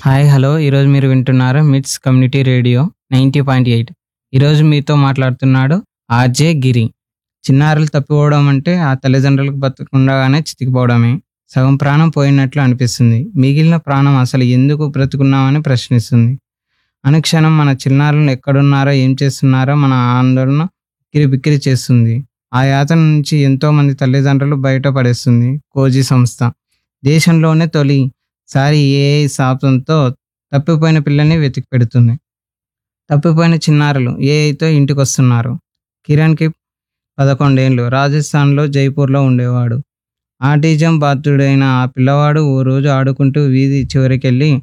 hi hello ఈరోజు మీరు వింటున్నారు MITS community radio ninety point eight ఈరోజు మీతో మాట్లాడుతున్నాడు ఆర్జే గిరి చిన్నారులు తప్పిపోవడం అంటే ఆ తల్లిదండ్రులకు బతుకుండగానే చితికిపోవడమే సగం ప్రాణం పోయినట్లు అనిపిస్తుంది మిగిలిన ప్రాణం అసలు ఎందుకు బ్రతుకున్నామని ప్రశ్నిస్తుంది అనుక్షణం మన చిన్నారులను ఎక్కడున్నారో ఏం చేస్తున్నారో మన ఆందోళన బిక్కిరి బిక్కిరి చేస్తుంది ఆ యాతన నుంచి ఎంతో మంది తల్లిదండ్రులు బయటపడేస్తుంది కోజీ సంస్థ దేశంలోనే తొలి సారి ఏఐ సాయంతో తప్పిపోయిన పిల్లల్ని వెతికి పెడుతుంది తప్పిపోయిన చిన్నారులు ఏఐతో ఇంటికి వస్తున్నారు కిరణ్కి పదకొండేళ్ళు రాజస్థాన్లో జైపూర్లో ఉండేవాడు ఆటిజం బాధితుడైన ఆ పిల్లవాడు ఓ రోజు ఆడుకుంటూ వీధి చివరికెళ్ళి